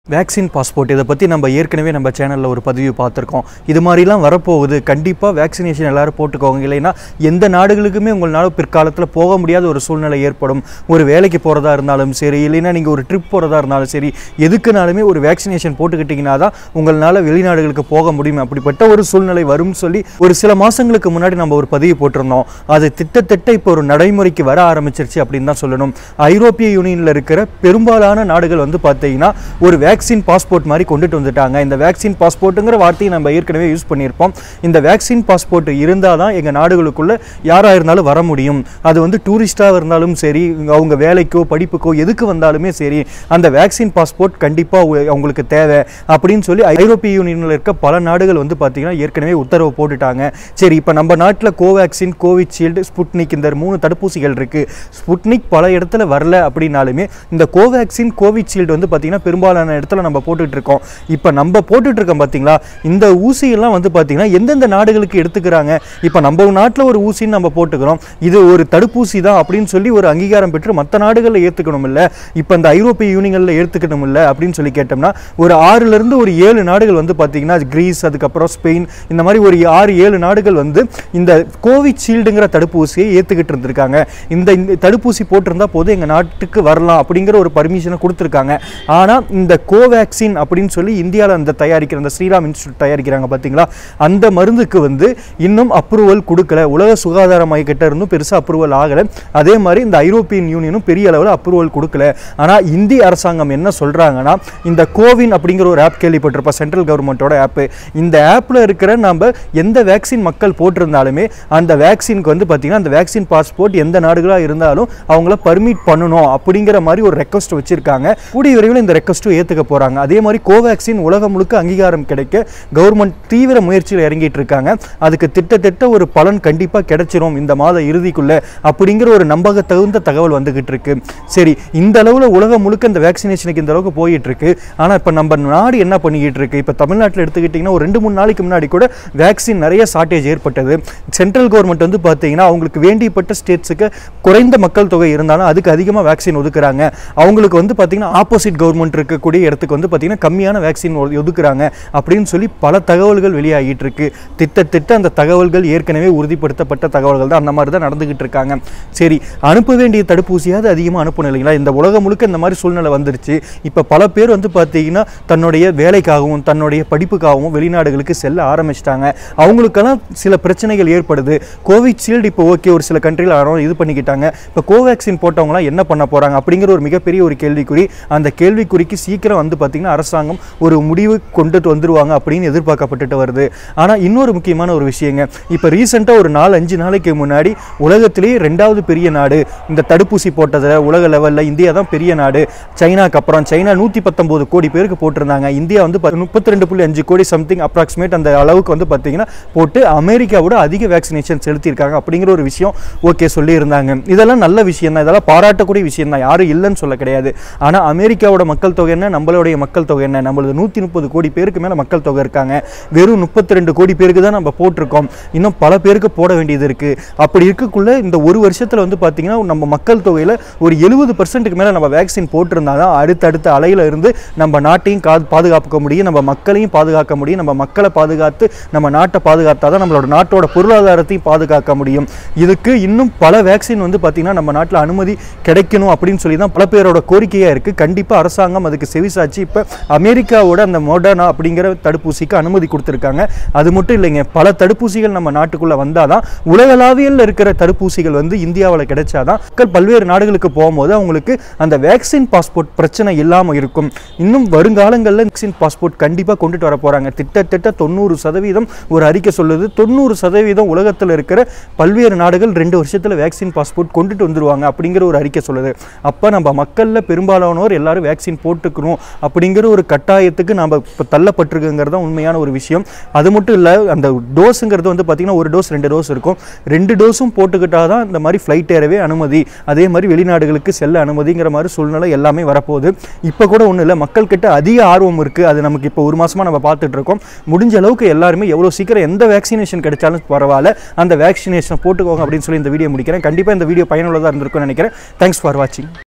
vaccine passport இதை பற்றி நம்ம ஏற்கனவே நம்ம சேனலில் ஒரு பதிவு பார்த்துருக்கோம் இது மாதிரிலாம் வரப்போகுது கண்டிப்பாக வேக்சினேஷன் எல்லாரும் போட்டுக்கோங்க இல்லைன்னா எந்த நாடுகளுக்குமே உங்களால் பிற்காலத்தில் போக முடியாத ஒரு சூழ்நிலை ஏற்படும் ஒரு வேலைக்கு போகிறதா இருந்தாலும் சரி இல்லைன்னா நீங்கள் ஒரு ட்ரிப் போகிறதா இருந்தாலும் சரி எதுக்குனாலுமே ஒரு வேக்சினேஷன் போட்டுக்கிட்டிங்கன்னா தான் உங்களால் வெளிநாடுகளுக்கு போக முடியும் அப்படிப்பட்ட ஒரு சூழ்நிலை வரும்னு சொல்லி ஒரு சில மாதங்களுக்கு முன்னாடி நம்ம ஒரு பதிவு போட்டிருந்தோம் அது திட்டத்தட்ட இப்போ ஒரு நடைமுறைக்கு வர ஆரம்பிச்சிருச்சு அப்படின்னு தான் சொல்லணும் ஐரோப்பிய யூனியனில் இருக்கிற பெரும்பாலான நாடுகள் வந்து பார்த்தீங்கன்னா ஒரு வேக்சின் பாஸ்போர்ட் மாதிரி கொண்டுட்டு வந்துட்டாங்க இந்த வேக்சின் பாஸ்போர்ட்டுங்கிற வார்த்தையை நம்ம ஏற்கனவே யூஸ் பண்ணியிருப்போம் இந்த வேக்சின் பாஸ்போர்ட் இருந்தால் தான் எங்கள் நாடுகளுக்குள்ள யாராக இருந்தாலும் வர முடியும் அது வந்து டூரிஸ்டாக இருந்தாலும் சரி அவங்க வேலைக்கோ படிப்புக்கோ எதுக்கு வந்தாலுமே சரி அந்த வேக்சின் பாஸ்போர்ட் கண்டிப்பாக அவங்களுக்கு தேவை அப்படின்னு சொல்லி ஐரோப்பிய யூனியனில் இருக்க பல நாடுகள் வந்து பார்த்தீங்கன்னா ஏற்கனவே உத்தரவு போட்டுட்டாங்க சரி இப்போ நம்ம நாட்டில் கோவேக்சின் கோவிஷீல்டு ஸ்புட்னிக் இந்த மூணு தடுப்பூசிகள் இருக்குது ஸ்புட்னிக் பல இடத்துல வரல அப்படின்னாலுமே இந்த கோவேக்சின் கோவிஷீல்டு வந்து பார்த்தீங்கன்னா பெரும்பாலான இடத்துல நம்ம போட்டுட்டு இருக்கோம் இப்போ நம்ம போட்டுட்டு இருக்கோம் பார்த்தீங்களா இந்த ஊசியெல்லாம் வந்து பார்த்தீங்கன்னா எந்தெந்த நாடுகளுக்கு எடுத்துக்கிறாங்க இப்போ நம்ம நாட்டில் ஒரு ஊசின்னு நம்ம போட்டுக்கிறோம் இது ஒரு தடுப்பூசி தான் அப்படின்னு சொல்லி ஒரு அங்கீகாரம் பெற்று மற்ற நாடுகளில் ஏற்றுக்கணும் இல்லை இப்போ இந்த ஐரோப்பிய யூனியனில் ஏற்றுக்கணும் இல்லை அப்படின்னு சொல்லி கேட்டோம்னா ஒரு ஆறுலேருந்து ஒரு ஏழு நாடுகள் வந்து பார்த்தீங்கன்னா கிரீஸ் அதுக்கப்புறம் ஸ்பெயின் இந்த மாதிரி ஒரு ஆறு ஏழு நாடுகள் வந்து இந்த கோவிஷீல்டுங்கிற தடுப்பூசியை ஏற்றுக்கிட்டு இருந்திருக்காங்க இந்த இந்த தடுப்பூசி போட்டிருந்தா போதும் எங்கள் நாட்டுக்கு வரலாம் அப்படிங்கிற ஒரு பர்மிஷனை கொடுத்துருக்காங்க ஆனால் இந்த கோவேக்சின் அப்படின்னு சொல்லி இந்தியாவில் அந்த தயாரிக்கிற அந்த ஸ்ரீராம் இன்ஸ்டியூட் தயாரிக்கிறாங்க பார்த்தீங்களா அந்த மருந்துக்கு வந்து இன்னும் அப்ரூவல் கொடுக்கல உலக சுகாதார மையக்கிட்ட இருந்தும் பெருசாக அப்ரூவல் ஆகலை அதே மாதிரி இந்த ஐரோப்பியன் யூனியனும் பெரிய அளவில் அப்ரூவல் கொடுக்கல ஆனால் இந்திய அரசாங்கம் என்ன சொல்கிறாங்கன்னா இந்த கோவின் அப்படிங்கிற ஒரு ஆப் கேள்விப்பட்டிருப்போம் சென்ட்ரல் கவர்மெண்ட்டோட ஆப்பு இந்த ஆப்பில் இருக்கிற நம்ம எந்த வேக்சின் மக்கள் போட்டிருந்தாலுமே அந்த வேக்சினுக்கு வந்து பார்த்திங்கன்னா அந்த வேக்சின் பாஸ்போர்ட் எந்த நாடுகளாக இருந்தாலும் அவங்கள பர்மிட் பண்ணணும் அப்படிங்கிற மாதிரி ஒரு ரெக்வஸ்ட் வச்சுருக்காங்க கூடிய விரைவில் இந்த ரெக்வஸ்ட்டும் ஏற்றுக்க போகிறாங்க அதே மாதிரி கோவேக்சின் உலகம் முழுக்க அங்கீகாரம் கிடைக்க கவர்மெண்ட் தீவிர முயற்சியில் இறங்கிட்டு இருக்காங்க அதுக்கு திட்டத்தட்ட ஒரு பலன் கண்டிப்பாக கிடைச்சிரும் இந்த மாத இறுதிக்குள்ள அப்படிங்கிற ஒரு நம்பக தகுந்த தகவல் வந்துகிட்டு இருக்கு சரி இந்த அளவில் உலகம் முழுக்க இந்த வேக்சினேஷனுக்கு இந்த அளவுக்கு போயிட்டு இருக்கு ஆனால் இப்போ நம்ம நாடு என்ன பண்ணிக்கிட்டு இருக்கு இப்போ தமிழ்நாட்டில் எடுத்துக்கிட்டிங்கன்னா ஒரு ரெண்டு மூணு நாளைக்கு முன்னாடி கூட வேக்சின் நிறைய ஷார்ட்டேஜ் ஏற்பட்டது சென்ட்ரல் கவர்மெண்ட் வந்து பார்த்தீங்கன்னா அவங்களுக்கு வேண்டியப்பட்ட ஸ்டேட்ஸுக்கு குறைந்த மக்கள் தொகை இருந்தாலும் அதுக்கு அதிகமாக வேக்சின் ஒதுக்குறாங்க அவங்களுக்கு வந்து பார்த்தீங்கன்னா ஆப்போசிட் கவர்மெண்ட் இருக்கக்கூடிய இடத்துக்கு வந்து பார்த்தீங்கன்னா கம்மியான வேக்சின் ஒதுக்குறாங்க அப்படின்னு சொல்லி பல தகவல்கள் வெளியாகிட்டு இருக்கு திட்டத்திட்ட அந்த தகவல்கள் ஏற்கனவே உறுதிப்படுத்தப்பட்ட தகவல்கள் தான் அந்த மாதிரி தான் நடந்துகிட்டு இருக்காங்க சரி அனுப்ப வேண்டிய தடுப்பூசியாவது அதிகமாக அனுப்பணும் இல்லைங்களா இந்த உலகம் முழுக்க இந்த மாதிரி சூழ்நிலை வந்துருச்சு இப்போ பல பேர் வந்து பார்த்தீங்கன்னா தன்னுடைய வேலைக்காகவும் தன்னுடைய படிப்புக்காகவும் வெளிநாடுகளுக்கு செல்ல ஆரம்பிச்சிட்டாங்க அவங்களுக்கெல்லாம் சில பிரச்சனைகள் ஏற்படுது கோவிஷீல்டு இப்போ ஓகே ஒரு சில கண்ட்ரியில் யாரும் இது பண்ணிக்கிட்டாங்க இப்போ கோவேக்சின் போட்டவங்களாம் என்ன பண்ண போகிறாங்க அப்படிங்கிற ஒரு மிகப்பெரிய ஒரு கேள்விக்குறி அந்த கேள்விக்குறிக்கு சீக்கிரம் வந்து பார்த்திங்கன்னா அரசாங்கம் ஒரு முடிவு கொண்டுட்டு வந்துருவாங்க அப்படின்னு எதிர்பார்க்கப்பட்டுட்டு வருது ஆனால் இன்னொரு முக்கியமான ஒரு விஷயங்க இப்போ ரீசெண்டாக ஒரு நாலு அஞ்சு நாளைக்கு முன்னாடி உலகத்திலேயே ரெண்டாவது பெரிய நாடு இந்த தடுப்பூசி போட்டதில் உலக லெவலில் இந்தியா தான் பெரிய நாடு சைனாக்கு அப்புறம் சைனா நூற்றி பத்தொம்போது கோடி பேருக்கு போட்டிருந்தாங்க இந்தியா வந்து முப்பத்தி ரெண்டு புள்ளி அஞ்சு கோடி சம்திங் அப்ராக்சிமேட் அந்த அளவுக்கு வந்து பார்த்தீங்கன்னா போட்டு அமெரிக்காவோட அதிக வேக்சினேஷன் செலுத்தியிருக்காங்க அப்படிங்கிற ஒரு விஷயம் ஓகே சொல்லியிருந்தாங்க இதெல்லாம் நல்ல விஷயம் தான் இதெல்லாம் பாராட்டக்கூடிய விஷயம் தான் யாரும் இல்லைன்னு சொல்ல கிடையாது ஆனால் அமெரிக்காவோட மக்கள் தொகை என்ன நம்மளுடைய மக்கள் தொகை என்ன நம்மளது நூற்றி முப்பது கோடி பேருக்கு மேலே மக்கள் தொகை இருக்காங்க வெறும் முப்பத்தி ரெண்டு கோடி பேருக்கு தான் நம்ம போட்டிருக்கோம் இன்னும் பல பேருக்கு போட வேண்டியது இருக்குது அப்படி இருக்கக்குள்ள இந்த ஒரு வருஷத்தில் வந்து பார்த்திங்கன்னா நம்ம மக்கள் தொகையில் ஒரு எழுபது பர்சன்ட்டுக்கு மேலே நம்ம வேக்சின் போட்டிருந்தால் தான் அடுத்தடுத்த அலையில் இருந்து நம்ம நாட்டையும் கா பாதுகாக்க முடியும் நம்ம மக்களையும் பாதுகாக்க முடியும் நம்ம மக்களை பாதுகாத்து நம்ம நாட்டை பாதுகாத்தா தான் நம்மளோட நாட்டோட பொருளாதாரத்தையும் பாதுகாக்க முடியும் இதுக்கு இன்னும் பல வேக்சின் வந்து பார்த்திங்கன்னா நம்ம நாட்டில் அனுமதி கிடைக்கணும் அப்படின்னு சொல்லி தான் பல பேரோட கோரிக்கையாக இருக்குது கண்டிப்பாக அரசாங்கம் அதுக்கு செவிசாச்சு இப்போ அமெரிக்காவோட அந்த மொடர்னா அப்படிங்கிற தடுப்பூசிக்கு அனுமதி கொடுத்துருக்காங்க அது மட்டும் இல்லைங்க பல தடுப்பூசிகள் நம்ம நாட்டுக்குள்ளே வந்தால் தான் உலகளாவியல் இருக்கிற தடுப்பூசிகள் வந்து இந்தியாவில் கிடைச்சாதான் மக்கள் பல்வேறு நாடுகளுக்கு போகும்போது அவங்களுக்கு அந்த வேக்சின் பாஸ்போர்ட் பிரச்சனை இல்லாமல் இருக்கும் இன்னும் வருங்காலங்களில் வேக்சின் பாஸ்போர்ட் கண்டிப்பாக கொண்டுட்டு வர போகிறாங்க திட்டத்தட்ட தொண்ணூறு சதவீதம் ஒரு அறிக்கை சொல்லுது தொண்ணூறு சதவீதம் உலகத்தில் இருக்கிற பல்வேறு நாடுகள் ரெண்டு வருஷத்தில் வேக்சின் பாஸ்போர்ட் கொண்டுட்டு வந்துருவாங்க அப்படிங்கிற ஒரு அறிக்கை சொல்லுது அப்போ நம்ம மக்களில் பெரும்பாலானோர் எல்லாரும் வேக்சின் போட்டுக்கணும் அப்படிங்கிற ஒரு கட்டாயத்துக்கு நம்ம இப்போ தள்ளப்பட்டிருக்குங்கிறது தான் உண்மையான ஒரு விஷயம் அது மட்டும் இல்லை அந்த டோஸுங்கிறது வந்து பார்த்திங்கன்னா ஒரு டோஸ் ரெண்டு டோஸ் இருக்கும் ரெண்டு டோஸும் போட்டுக்கிட்டால் தான் இந்த மாதிரி ஃப்ளைட் ஏறவே அனுமதி அதே மாதிரி வெளிநாடுகளுக்கு செல்ல அனுமதிங்கிற மாதிரி சூழ்நிலை எல்லாமே வரப்போகுது இப்போ கூட ஒன்றும் இல்லை மக்கள்கிட்ட அதிக ஆர்வம் இருக்குது அது நமக்கு இப்போ ஒரு மாதமாக நம்ம பார்த்துட்டு இருக்கோம் முடிஞ்ச அளவுக்கு எல்லாருமே எவ்வளோ சீக்கிரம் எந்த வேக்சினேஷன் கிடைச்சாலும் பரவாயில்ல அந்த வேக்சினேஷன் போட்டுக்கோங்க அப்படின்னு சொல்லி இந்த வீடியோ முடிக்கிறேன் கண்டிப்பாக இந்த வீடியோ பயனுள்ளதாக இருந்திருக்கும்னு நினைக்கிறேன் தேங்க்ஸ் ஃபார் வாட்சிங்